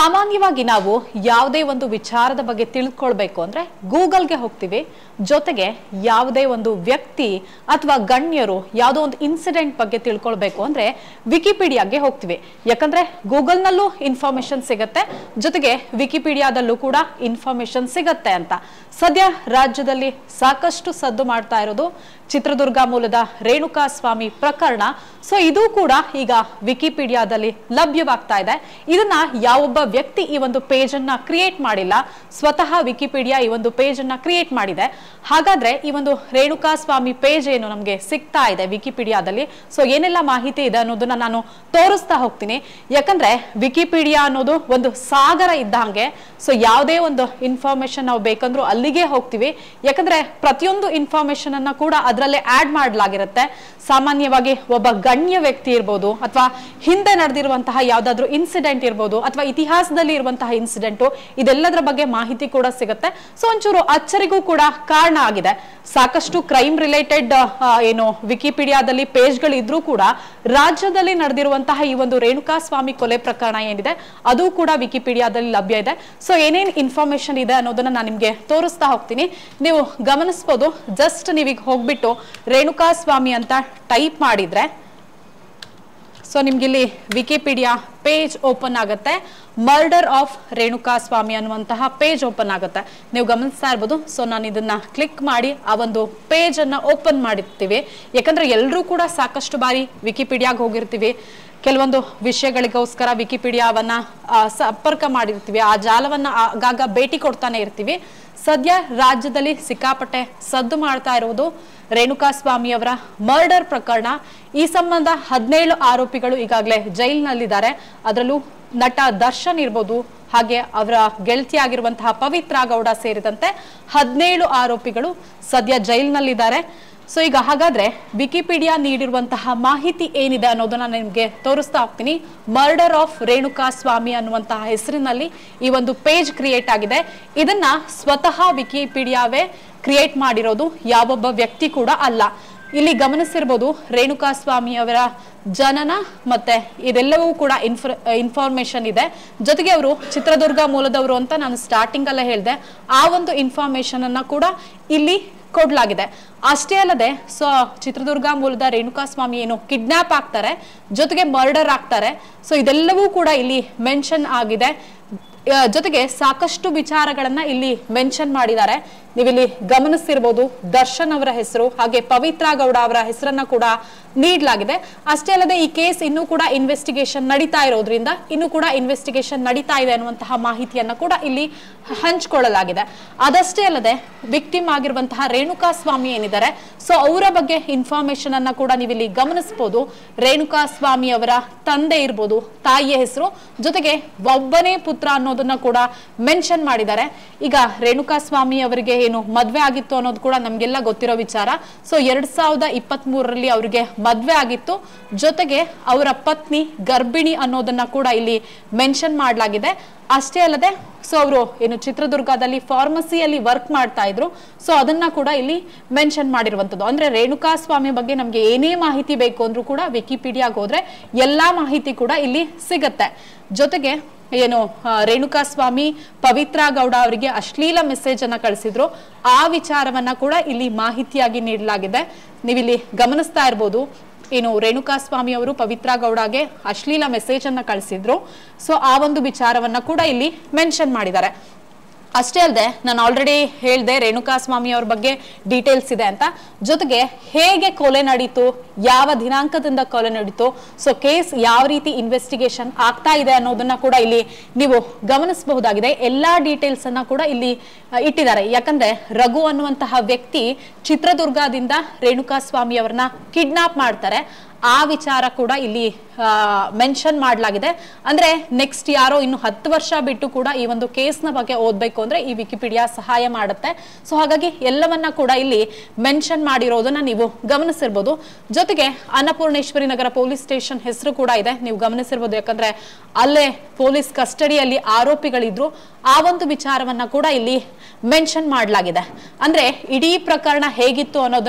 ಸಾಮಾನ್ಯವಾಗಿ ನಾವು ಯಾವುದೇ ಒಂದು ವಿಚಾರದ ಬಗ್ಗೆ ತಿಳ್ಕೊಳ್ಬೇಕು ಅಂದ್ರೆ ಗೂಗಲ್ಗೆ ಹೋಗ್ತೀವಿ ಜೊತೆಗೆ ಯಾವುದೇ ಒಂದು ವ್ಯಕ್ತಿ ಅಥವಾ ಗಣ್ಯರು ಯಾವುದೋ ಒಂದು ಇನ್ಸಿಡೆಂಟ್ ಬಗ್ಗೆ ತಿಳ್ಕೊಳ್ಬೇಕು ಅಂದ್ರೆ ವಿಕಿಪೀಡಿಯಾಗೆ ಹೋಗ್ತೀವಿ ಯಾಕಂದ್ರೆ ಗೂಗಲ್ನಲ್ಲೂ ಇನ್ಫಾರ್ಮೇಶನ್ ಸಿಗತ್ತೆ ಜೊತೆಗೆ ವಿಕಿಪೀಡಿಯಾದಲ್ಲೂ ಕೂಡ ಇನ್ಫಾರ್ಮೇಶನ್ ಸಿಗತ್ತೆ ಅಂತ ಸದ್ಯ ರಾಜ್ಯದಲ್ಲಿ ಸಾಕಷ್ಟು ಸದ್ದು ಮಾಡ್ತಾ ಇರೋದು ಚಿತ್ರದುರ್ಗ ಮೂಲದ ರೇಣುಕಾ ಸ್ವಾಮಿ ಪ್ರಕರಣ ಸೊ ಇದು ಕೂಡ ಈಗ ವಿಕಿಪೀಡಿಯಾದಲ್ಲಿ ಲಭ್ಯವಾಗ್ತಾ ಇದೆ ಇದನ್ನ ಯಾವೊಬ್ಬ ವ್ಯಕ್ತಿ ಈ ಒಂದು ಪೇಜ್ ಅನ್ನ ಕ್ರಿಯೇಟ್ ಮಾಡಿಲ್ಲ ಸ್ವತಃ ವಿಕಿಪೀಡಿಯಾ ಈ ಒಂದು ಪೇಜ್ ಅನ್ನ ಕ್ರಿಯೇಟ್ ಮಾಡಿದೆ ಹಾಗಾದ್ರೆ ಈ ಒಂದು ರೇಣುಕಾ ಸ್ವಾಮಿ ಪೇಜ್ ಏನು ನಮಗೆ ಸಿಗ್ತಾ ಇದೆ ವಿಕಿಪೀಡಿಯಾದಲ್ಲಿ ಸೊ ಏನೆಲ್ಲ ಮಾಹಿತಿ ಇದೆ ಅನ್ನೋದನ್ನ ನಾನು ತೋರಿಸ್ತಾ ಹೋಗ್ತೀನಿ ಯಾಕಂದ್ರೆ ವಿಕಿಪೀಡಿಯಾ ಅನ್ನೋದು ಒಂದು ಸಾಗರ ಇದ್ದಂಗೆ ಸೊ ಯಾವುದೇ ಒಂದು ಇನ್ಫಾರ್ಮೇಶನ್ ನಾವು ಬೇಕಂದ್ರೂ ಅಲ್ಲಿಗೆ ಹೋಗ್ತೀವಿ ಯಾಕಂದ್ರೆ ಪ್ರತಿಯೊಂದು ಇನ್ಫಾರ್ಮೇಶನ್ ಅನ್ನ ಕೂಡ ಅದರಲ್ಲೇ ಆಡ್ ಮಾಡಲಾಗಿರುತ್ತೆ ಸಾಮಾನ್ಯವಾಗಿ ಒಬ್ಬ ಗಣ್ಯ ವ್ಯಕ್ತಿ ಇರ್ಬೋದು ಅಥವಾ ಹಿಂದೆ ನಡೆದಿರುವಂತಹ ಯಾವ್ದಾದ್ರು ಇನ್ಸಿಡೆಂಟ್ ಇರ್ಬೋದು ಅಥವಾ ಇತಿಹಾಸದಲ್ಲಿ ಇರುವಂತಹ ಇನ್ಸಿಡೆಂಟು ಇದೆಲ್ಲದರ ಬಗ್ಗೆ ಮಾಹಿತಿ ಕೂಡ ಸಿಗುತ್ತೆ ಸೊ ಒಂಚೂರು ಅಚ್ಚರಿಗೂ ಕೂಡ ಕಾರಣ ಆಗಿದೆ ಸಾಕಷ್ಟು ಕ್ರೈಮ್ ರಿಲೇಟೆಡ್ ಏನು ವಿಕಿಪೀಡಿಯಾದಲ್ಲಿ ಪೇಜ್ಗಳು ಇದ್ರೂ ಕೂಡ ರಾಜ್ಯದಲ್ಲಿ ನಡೆದಿರುವಂತಹ ಈ ಒಂದು ರೇಣುಕಾ ಸ್ವಾಮಿ ಕೊಲೆ ಪ್ರಕರಣ ಏನಿದೆ ಅದು ಕೂಡ ವಿಕಿಪೀಡಿಯಾದಲ್ಲಿ ಲಭ್ಯ ಇದೆ ಸೊ ಏನೇನ್ ಇನ್ಫಾರ್ಮೇಶನ್ ಇದೆ ಅನ್ನೋದನ್ನ ನಾನು ನಿಮ್ಗೆ ತೋರಿಸ್ತಾ ಹೋಗ್ತೀನಿ ನೀವು ಗಮನಿಸ್ಬೋದು ಜಸ್ಟ್ ನೀವೀಗ ಹೋಗ್ಬಿಟ್ಟು ರೇಣುಕಾ ಸ್ವಾಮಿ ಅಂತ ಟೈಪ್ ಮಾಡಿದ್ರೆ ಸೊ ನಿಮ್ಗಿಲ್ಲಿ ವಿಕಿಪೀಡಿಯಾ ಪೇಜ್ ಓಪನ್ ಆಗುತ್ತೆ ಮರ್ಡರ್ ಆಫ್ ರೇಣುಕಾ ಸ್ವಾಮಿ ಅನ್ನುವಂತಹ ಪೇಜ್ ಓಪನ್ ಆಗುತ್ತೆ ನೀವು ಗಮನಿಸ್ತಾ ಇರ್ಬೋದು ಸೊ ನಾನು ಇದನ್ನ ಕ್ಲಿಕ್ ಮಾಡಿ ಆ ಒಂದು ಪೇಜ್ ಅನ್ನ ಓಪನ್ ಮಾಡಿರ್ತೀವಿ ಯಾಕಂದ್ರೆ ಎಲ್ಲರೂ ಕೂಡ ಸಾಕಷ್ಟು ಬಾರಿ ವಿಕಿಪೀಡಿಯಾಗ ಹೋಗಿರ್ತೀವಿ ಕೆಲವೊಂದು ವಿಷಯಗಳಿಗೋಸ್ಕರ ವಿಕಿಪೀಡಿಯಾವನ್ನ ಆ, ಸಂಪರ್ಕ ಮಾಡಿರ್ತೀವಿ ಆ ಜಾಲವನ್ನ ಆಗಾಗ ಭೇಟಿ ಕೊಡ್ತಾನೆ ಇರ್ತೀವಿ ಸದ್ಯ ರಾಜ್ಯದಲ್ಲಿ ಸಿಕ್ಕಾಪಟ್ಟೆ ಸದ್ದು ಮಾಡ್ತಾ ಇರುವುದು ರೇಣುಕಾ ಸ್ವಾಮಿ ಅವರ ಮರ್ಡರ್ ಪ್ರಕರಣ ಈ ಸಂಬಂಧ ಹದಿನೇಳು ಆರೋಪಿಗಳು ಈಗಾಗಲೇ ಜೈಲಿನಲ್ಲಿದ್ದಾರೆ ಅದರಲ್ಲೂ ನಟ ದರ್ಶನ್ ಇರ್ಬೋದು ಹಾಗೆ ಅವರ ಗೆಳತಿಯಾಗಿರುವಂತಹ ಪವಿತ್ರ ಗೌಡ ಸೇರಿದಂತೆ ಹದಿನೇಳು ಆರೋಪಿಗಳು ಸದ್ಯ ಜೈಲಿನಲ್ಲಿದ್ದಾರೆ ಸೊ ಈಗ ಹಾಗಾದ್ರೆ ವಿಕಿಪೀಡಿಯಾ ನೀಡಿರುವಂತಹ ಮಾಹಿತಿ ಏನಿದೆ ಅನ್ನೋದನ್ನ ನಿಮಗೆ ತೋರಿಸ್ತಾ ಹೋಗ್ತೀನಿ ಮರ್ಡರ್ ಆಫ್ ರೇಣುಕಾ ಸ್ವಾಮಿ ಅನ್ನುವಂತಹ ಹೆಸರಿನಲ್ಲಿ ಈ ಒಂದು ಪೇಜ್ ಕ್ರಿಯೇಟ್ ಆಗಿದೆ ಇದನ್ನ ಸ್ವತಃ ವಿಕಿಪೀಡಿಯಾವೇ ಕ್ರಿಯೇಟ್ ಮಾಡಿರೋದು ಯಾವೊಬ್ಬ ವ್ಯಕ್ತಿ ಕೂಡ ಅಲ್ಲ ಇಲ್ಲಿ ಗಮನಿಸಿರ್ಬೋದು ರೇಣುಕಾ ಸ್ವಾಮಿ ಅವರ ಜನನ ಮತ್ತೆ ಇದೆಲ್ಲವೂ ಕೂಡ ಇನ್ಫರ್ ಇನ್ಫಾರ್ಮೇಶನ್ ಇದೆ ಜೊತೆಗೆ ಅವರು ಚಿತ್ರದುರ್ಗ ಮೂಲದವರು ಅಂತ ನಾನು ಸ್ಟಾರ್ಟಿಂಗ್ ಅಲ್ಲೇ ಹೇಳಿದೆ ಆ ಒಂದು ಇನ್ಫಾರ್ಮೇಶನ್ ಅನ್ನ ಕೂಡ ಇಲ್ಲಿ ಕೊಡ್ಲಾಗಿದೆ ಅಷ್ಟೇ ಅಲ್ಲದೆ ಸೊ ಚಿತ್ರದುರ್ಗ ಮೂಲದ ರೇಣುಕಾ ಸ್ವಾಮಿ ಏನು ಕಿಡ್ನಾಪ್ ಆಗ್ತಾರೆ ಜೊತೆಗೆ ಮರ್ಡರ್ ಆಗ್ತಾರೆ ಸೊ ಇದೆಲ್ಲವೂ ಕೂಡ ಇಲ್ಲಿ ಮೆನ್ಷನ್ ಆಗಿದೆ ಆ, ಜೊತೆಗೆ ಸಾಕಷ್ಟು ವಿಚಾರಗಳನ್ನ ಇಲ್ಲಿ ಮೆನ್ಷನ್ ಮಾಡಿದ್ದಾರೆ ನೀವಿಲ್ಲಿ ಗಮನಿಸ್ತಿರ್ಬೋದು ದರ್ಶನ್ ಅವರ ಹೆಸರು ಹಾಗೆ ಪವಿತ್ರ ಗೌಡ ಅವರ ಹೆಸರನ್ನ ಕೂಡ ನೀಡಲಾಗಿದೆ ಅಷ್ಟೇ ಅಲ್ಲದೆ ಈ ಕೇಸ್ ಇನ್ನೂ ಕೂಡ ಇನ್ವೆಸ್ಟಿಗೇಷನ್ ನಡೀತಾ ಇರೋದ್ರಿಂದ ಇನ್ನೂ ಕೂಡ ಇನ್ವೆಸ್ಟಿಗೇಷನ್ ನಡೀತಾ ಇದೆ ಅನ್ನುವಂತಹ ಮಾಹಿತಿಯನ್ನ ಕೂಡ ಇಲ್ಲಿ ಹಂಚಿಕೊಳ್ಳಲಾಗಿದೆ ಅದಷ್ಟೇ ಅಲ್ಲದೆ ವಿಕ್ಟಿಮ್ ಆಗಿರುವಂತಹ ರೇಣುಕಾ ಸ್ವಾಮಿ ಏನಿದ್ದಾರೆ ಸೊ ಅವರ ಬಗ್ಗೆ ಇನ್ಫಾರ್ಮೇಶನ್ ಅನ್ನ ಕೂಡ ನೀವಿಲ್ಲಿ ಗಮನಿಸಬಹುದು ರೇಣುಕಾ ಸ್ವಾಮಿ ಅವರ ತಂದೆ ಇರ್ಬೋದು ತಾಯಿಯ ಹೆಸರು ಜೊತೆಗೆ ಒಬ್ಬನೇ ಪುತ್ರ ಅನ್ನೋದನ್ನ ಕೂಡ ಮೆನ್ಷನ್ ಮಾಡಿದ್ದಾರೆ ಈಗ ರೇಣುಕಾ ಸ್ವಾಮಿ ಅವರಿಗೆ ಏನು ಮದ್ವೆ ಆಗಿತ್ತು ಅನ್ನೋದು ಕೂಡ ನಮ್ಗೆಲ್ಲ ಗೊತ್ತಿರೋ ವಿಚಾರ ಸೊ ಎರಡ್ ಸಾವಿರದ ಇಪ್ಪತ್ತ್ ಮೂರರಲ್ಲಿ ಅವರಿಗೆ ಮದ್ವೆ ಆಗಿತ್ತು ಜೊತೆಗೆ ಅವರ ಪತ್ನಿ ಗರ್ಭಿಣಿ ಅನ್ನೋದನ್ನ ಕೂಡ ಇಲ್ಲಿ ಮೆನ್ಷನ್ ಮಾಡಲಾಗಿದೆ ಅಷ್ಟೇ ಅಲ್ಲದೆ ಸೊ ಅವರು ಏನು ಚಿತ್ರದುರ್ಗದಲ್ಲಿ ಫಾರ್ಮಸಿಯಲ್ಲಿ ವರ್ಕ್ ಮಾಡ್ತಾ ಇದ್ರು ಸೊ ಅದನ್ನ ಕೂಡ ಇಲ್ಲಿ ಮೆನ್ಷನ್ ಮಾಡಿರುವಂತದ್ದು ಅಂದ್ರೆ ರೇಣುಕಾ ಸ್ವಾಮಿ ಬಗ್ಗೆ ನಮ್ಗೆ ಏನೇ ಮಾಹಿತಿ ಬೇಕು ಅಂದ್ರೂ ಕೂಡ ವಿಕಿಪೀಡಿಯಾಗ ಹೋದ್ರೆ ಎಲ್ಲಾ ಮಾಹಿತಿ ಕೂಡ ಇಲ್ಲಿ ಸಿಗತ್ತೆ ಜೊತೆಗೆ ಏನು ಆ, ರೇಣುಕಾ ಸ್ವಾಮಿ ಪವಿತ್ರ ಗೌಡ ಅವರಿಗೆ ಅಶ್ಲೀಲ ಮೆಸೇಜ್ ಅನ್ನ ಕಳಿಸಿದ್ರು ಆ ವಿಚಾರವನ್ನ ಕೂಡ ಇಲ್ಲಿ ಮಾಹಿತಿಯಾಗಿ ನೀಡಲಾಗಿದೆ ನೀವಿಲ್ಲಿ ಗಮನಿಸ್ತಾ ಇರ್ಬೋದು ಏನು ರೇಣುಕಾ ಸ್ವಾಮಿ ಅವರು ಪವಿತ್ರ ಗೌಡಗೆ ಅಶ್ಲೀಲ ಮೆಸೇಜ್ ಅನ್ನ ಕಳಿಸಿದ್ರು ಸೊ ಆ ಒಂದು ವಿಚಾರವನ್ನ ಕೂಡ ಇಲ್ಲಿ ಮೆನ್ಷನ್ ಮಾಡಿದ್ದಾರೆ ಅಷ್ಟೇ ಅಲ್ಲದೆ ನಾನು ಆಲ್ರೆಡಿ ಹೇಳಿದೆ ರೇಣುಕಾ ಸ್ವಾಮಿ ಅವ್ರ ಬಗ್ಗೆ ಡೀಟೇಲ್ಸ್ ಇದೆ ಅಂತ ಜೊತೆಗೆ ಹೇಗೆ ಕೊಲೆ ನಡೀತು ಯಾವ ದಿನಾಂಕದಿಂದ ಕೊಲೆ ನಡೀತು ಸೊ ಕೇಸ್ ಯಾವ ರೀತಿ ಇನ್ವೆಸ್ಟಿಗೇಷನ್ ಆಗ್ತಾ ಇದೆ ಅನ್ನೋದನ್ನ ಕೂಡ ಇಲ್ಲಿ ನೀವು ಗಮನಿಸಬಹುದಾಗಿದೆ ಎಲ್ಲಾ ಡೀಟೇಲ್ಸ್ ಅನ್ನ ಕೂಡ ಇಲ್ಲಿ ಆ, ಇಟ್ಟಿದ್ದಾರೆ ಯಾಕಂದ್ರೆ ರಘು ಅನ್ನುವಂತಹ ವ್ಯಕ್ತಿ ಚಿತ್ರದುರ್ಗದಿಂದ ರೇಣುಕಾ ಸ್ವಾಮಿ ಅವರನ್ನ ಕಿಡ್ನಾಪ್ ಮಾಡ್ತಾರೆ ಆ ವಿಚಾರ ಕೂಡ ಇಲ್ಲಿ ಮೆನ್ಷನ್ ಮಾಡಲಾಗಿದೆ ಅಂದ್ರೆ ನೆಕ್ಸ್ಟ್ ಯಾರೋ ಇನ್ನು ಹತ್ತು ವರ್ಷ ಬಿಟ್ಟು ಕೂಡ ಈ ಒಂದು ಕೇಸ್ನ ಬಗ್ಗೆ ಓದ್ಬೇಕು ಅಂದ್ರೆ ಈ ವಿಕಿಪೀಡಿಯಾ ಸಹಾಯ ಮಾಡುತ್ತೆ ಸೊ ಹಾಗಾಗಿ ಎಲ್ಲವನ್ನ ಕೂಡ ಇಲ್ಲಿ ಮೆನ್ಷನ್ ಮಾಡಿರೋದನ್ನ ನೀವು ಗಮನಿಸಿರ್ಬೋದು ಜೊತೆಗೆ ಅನ್ನಪೂರ್ಣೇಶ್ವರಿ ನಗರ ಪೊಲೀಸ್ ಸ್ಟೇಷನ್ ಹೆಸರು ಕೂಡ ಇದೆ ನೀವು ಗಮನಿಸಿರ್ಬೋದು ಯಾಕಂದ್ರೆ ಅಲ್ಲೇ ಪೊಲೀಸ್ ಕಸ್ಟಡಿಯಲ್ಲಿ ಆರೋಪಿಗಳಿದ್ರು ಆ ಒಂದು ವಿಚಾರವನ್ನ ಕೂಡ ಇಲ್ಲಿ ಮೆನ್ಷನ್ ಮಾಡಲಾಗಿದೆ ಅಂದ್ರೆ ಇಡೀ ಪ್ರಕರಣ ಹೇಗಿತ್ತು ಅನ್ನೋದನ್ನ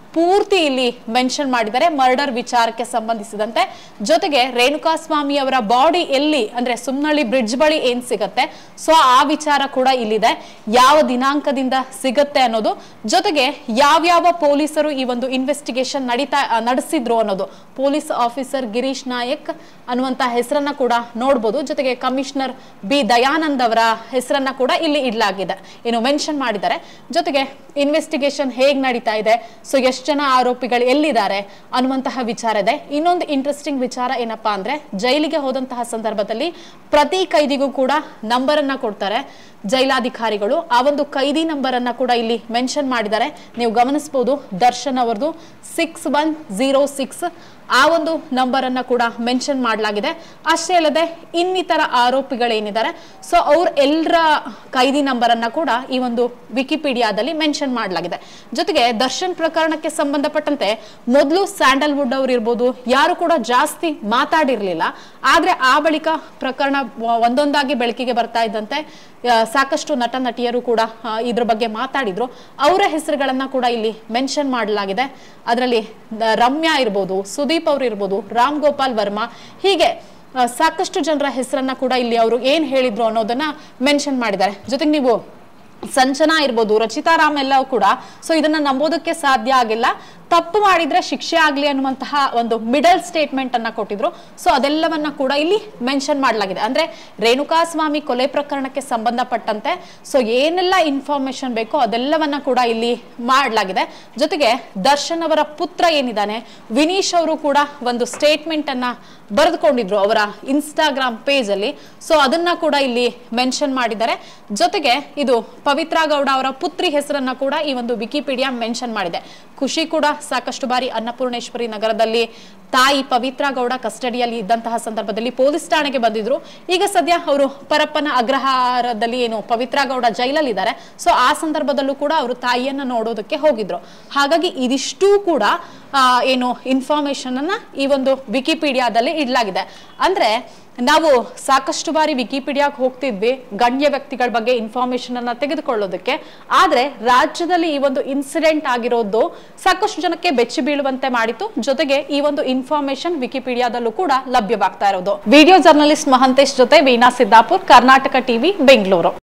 ಪೂರ್ತಿ ಇಲ್ಲಿ ಮೆನ್ಷನ್ ಮಾಡಿದ್ದಾರೆ ಮರ್ಡರ್ ವಿಚಾರಕ್ಕೆ ಸಂಬಂಧಿಸಿದಂತೆ ಜೊತೆಗೆ ರೇಣುಕಾ ಸ್ವಾಮಿ ಅವರ ಬಾಡಿ ಎಲ್ಲಿ ಅಂದ್ರೆ ಸುಮ್ನಳ್ಳಿ ಬ್ರಿಡ್ಜ್ ಬಳಿ ಏನ್ ಸಿಗತ್ತೆ ಸೊ ಆ ವಿಚಾರ ಕೂಡ ಇಲ್ಲಿದೆ ಯಾವ ದಿನಾಂಕದಿಂದ ಸಿಗತ್ತೆ ಅನ್ನೋದು ಜೊತೆಗೆ ಯಾವ್ಯಾವ ಪೊಲೀಸರು ಈ ಒಂದು ಇನ್ವೆಸ್ಟಿಗೇಷನ್ ನಡೀತಾ ಆ, ನಡೆಸಿದ್ರು ಅನ್ನೋದು ಪೊಲೀಸ್ ಆಫೀಸರ್ ಗಿರೀಶ್ ನಾಯಕ್ ಅನ್ನುವಂತ ಹೆಸರನ್ನ ಕೂಡ ನೋಡ್ಬೋದು ಜೊತೆಗೆ ಕಮಿಷನರ್ ಬಿ ದಯಾನಂದ್ ಅವರ ಹೆಸರನ್ನ ಕೂಡ ಇಲ್ಲಿ ಇಡ್ಲಾಗಿದೆ ಏನು ಮೆನ್ಷನ್ ಮಾಡಿದ್ದಾರೆ ಜೊತೆಗೆ ಇನ್ವೆಸ್ಟಿಗೇಷನ್ ಹೇಗ್ ನಡೀತಾ ಇದೆ ಸೊ ಎಷ್ಟು ಜನ ಆರೋಪಿಗಳು ಎಲ್ಲಿದ್ದಾರೆ ಅನ್ನುವಂತಹ ವಿಚಾರ ಇದೆ ಇನ್ನೊಂದು ಇಂಟ್ರೆಸ್ಟಿಂಗ್ ವಿಚಾರ ಏನಪ್ಪಾ ಅಂದ್ರೆ ಜೈಲಿಗೆ ಹೋದಂತಹ ಸಂದರ್ಭದಲ್ಲಿ ಪ್ರತಿ ಕೈದಿಗೂ ಕೂಡ ನಂಬರ್ ಅನ್ನ ಕೊಡ್ತಾರೆ ಜೈಲಾಧಿಕಾರಿಗಳು ಆ ಒಂದು ಕೈದಿ ನಂಬರ್ ಅನ್ನ ಕೂಡ ಇಲ್ಲಿ ಮೆನ್ಷನ್ ಮಾಡಿದ್ದಾರೆ ನೀವು ಗಮನಿಸಬಹುದು ದರ್ಶನ್ ಅವರದು ಸಿಕ್ಸ್ ಒನ್ ಜೀರೋ ಸಿಕ್ಸ್ ಆ ಒಂದು ನಂಬರ್ ಅನ್ನ ಕೂಡ ಮೆನ್ಷನ್ ಮಾಡಲಾಗಿದೆ ಅಷ್ಟೇ ಅಲ್ಲದೆ ಇನ್ನಿತರ ಆರೋಪಿಗಳೇನಿದ್ದಾರೆ ಸೊ ಅವ್ರ ಎಲ್ಲರ ಕೈದಿ ನಂಬರ್ ಅನ್ನ ಕೂಡ ಈ ಒಂದು ವಿಕಿಪೀಡಿಯಾದಲ್ಲಿ ಮೆನ್ಷನ್ ಮಾಡಲಾಗಿದೆ ಜೊತೆಗೆ ದರ್ಶನ್ ಪ್ರಕರಣಕ್ಕೆ ಸಂಬಂಧಪಟ್ಟಂತೆ ಮೊದಲು ಸ್ಯಾಂಡಲ್ವುಡ್ ಅವ್ರು ಇರ್ಬೋದು ಯಾರು ಕೂಡ ಜಾಸ್ತಿ ಮಾತಾಡಿರ್ಲಿಲ್ಲ ಆದ್ರೆ ಆ ಬಳಿಕ ಪ್ರಕರಣ ವ- ಒಂದೊಂದಾಗಿ ಬೆಳಕಿಗೆ ಬರ್ತಾ ಇದ್ದಂತೆ ಆ, ಸಾಕಷ್ಟು ನಟ ನಟಿಯರು ಕೂಡ ಆ, ಇದ್ರ ಬಗ್ಗೆ ಮಾತಾಡಿದ್ರು ಅವರ ಹೆಸರುಗಳನ್ನ ಕೂಡ ಇಲ್ಲಿ ಮೆನ್ಷನ್ ಮಾಡಲಾಗಿದೆ ಅದರಲ್ಲಿ ರಮ್ಯಾ ಇರ್ಬೋದು ಸುದೀಪ್ ಅವರು ಇರ್ಬೋದು ರಾಮ್ ಗೋಪಾಲ್ ವರ್ಮಾ ಹೀಗೆ ಆ, ಸಾಕಷ್ಟು ಜನರ ಹೆಸರನ್ನ ಕೂಡ ಇಲ್ಲಿ ಅವರು ಏನ್ ಹೇಳಿದ್ರು ಅನ್ನೋದನ್ನ ಮೆನ್ಷನ್ ಮಾಡಿದ್ದಾರೆ ಜೊತೆಗೆ ನೀವು ಸಂಚನಾ ಇರ್ಬೋದು ರಚಿತಾ ರಾಮ್ ಎಲ್ಲವೂ ಕೂಡ ಸೊ ಇದನ್ನ ನಂಬೋದಕ್ಕೆ ಸಾಧ್ಯ ಆಗಿಲ್ಲ ತಪ್ಪು ಮಾಡಿದ್ರೆ ಶಿಕ್ಷೆ ಆಗ್ಲಿ ಅನ್ನುವಂತಹ ಒಂದು ಮಿಡಲ್ ಸ್ಟೇಟ್ಮೆಂಟ್ ಅನ್ನ ಕೊಟ್ಟಿದ್ರು ಸೊ ಅದೆಲ್ಲವನ್ನ ಕೂಡ ಇಲ್ಲಿ ಮೆನ್ಷನ್ ಮಾಡಲಾಗಿದೆ ಅಂದ್ರೆ ರೇಣುಕಾ ಸ್ವಾಮಿ ಕೊಲೆ ಪ್ರಕರಣಕ್ಕೆ ಸಂಬಂಧಪಟ್ಟಂತೆ ಸೊ ಏನೆಲ್ಲ ಇನ್ಫಾರ್ಮೇಶನ್ ಬೇಕೋ ಅದೆಲ್ಲವನ್ನ ಕೂಡ ಇಲ್ಲಿ ಮಾಡಲಾಗಿದೆ ಜೊತೆಗೆ ದರ್ಶನ್ ಅವರ ಪುತ್ರ ಏನಿದ್ದಾನೆ ವಿನೀಶ್ ಅವರು ಕೂಡ ಒಂದು ಸ್ಟೇಟ್ಮೆಂಟ್ ಅನ್ನ ಬರೆದುಕೊಂಡಿದ್ರು ಅವರ ಇನ್ಸ್ಟಾಗ್ರಾಮ್ ಪೇಜ್ ಅಲ್ಲಿ ಸೊ ಅದನ್ನ ಕೂಡ ಇಲ್ಲಿ ಮೆನ್ಷನ್ ಮಾಡಿದ್ದಾರೆ ಜೊತೆಗೆ ಇದು ಪವಿತ್ರ ಗೌಡ ಅವರ ಪುತ್ರಿ ಹೆಸರನ್ನ ಕೂಡ ಈ ಒಂದು ವಿಕಿಪೀಡಿಯಾ ಮೆನ್ಷನ್ ಮಾಡಿದೆ ಖುಷಿ ಕೂಡ ಸಾಕಷ್ಟು ಬಾರಿ ಅನ್ನಪೂರ್ಣೇಶ್ವರಿ ನಗರದಲ್ಲಿ ತಾಯಿ ಪವಿತ್ರ ಗೌಡ ಕಸ್ಟಡಿಯಲ್ಲಿ ಇದ್ದಂತಹ ಸಂದರ್ಭದಲ್ಲಿ ಪೊಲೀಸ್ ಠಾಣೆಗೆ ಬಂದಿದ್ರು ಈಗ ಸದ್ಯ ಅವರು ಪರಪ್ಪನ ಅಗ್ರಹಾರದಲ್ಲಿ ಏನು ಪವಿತ್ರ ಗೌಡ ಜೈಲಲ್ಲಿದ್ದಾರೆ ಸೊ ಆ ಸಂದರ್ಭದಲ್ಲೂ ಕೂಡ ಅವರು ತಾಯಿಯನ್ನ ನೋಡೋದಕ್ಕೆ ಹೋಗಿದ್ರು ಹಾಗಾಗಿ ಇದಿಷ್ಟೂ ಕೂಡ ಆ, ಏನು ಇನ್ಫಾರ್ಮೇಶನ್ ಅನ್ನ ಈ ಒಂದು ವಿಕಿಪೀಡಿಯಾದಲ್ಲಿ ಇಡ್ಲಾಗಿದೆ ಅಂದ್ರೆ ನಾವು ಸಾಕಷ್ಟು ಬಾರಿ ವಿಕಿಪೀಡಿಯಾಕ್ಕೆ ಹೋಗ್ತಿದ್ವಿ ಗಣ್ಯ ವ್ಯಕ್ತಿಗಳ ಬಗ್ಗೆ ಇನ್ಫಾರ್ಮೇಶನ್ ಅನ್ನ ತೆಗೆದುಕೊಳ್ಳೋದಕ್ಕೆ ಆದ್ರೆ ರಾಜ್ಯದಲ್ಲಿ ಈ ಒಂದು ಇನ್ಸಿಡೆಂಟ್ ಆಗಿರೋದು ಸಾಕಷ್ಟು ಜನಕ್ಕೆ ಬೆಚ್ಚಿ ಬೀಳುವಂತೆ ಮಾಡಿತು ಜೊತೆಗೆ ಈ ಒಂದು ಇನ್ಫಾರ್ಮೇಶನ್ ವಿಕಿಪೀಡಿಯಾದಲ್ಲೂ ಕೂಡ ಲಭ್ಯವಾಗ್ತಾ ಇರೋದು ವಿಡಿಯೋ ಜರ್ನಲಿಸ್ಟ್ ಮಹಂತೇಶ್ ಜೊತೆ ವೀಣಾ ಸಿದ್ದಾಪುರ್ ಕರ್ನಾಟಕ ಟಿವಿ ಬೆಂಗಳೂರು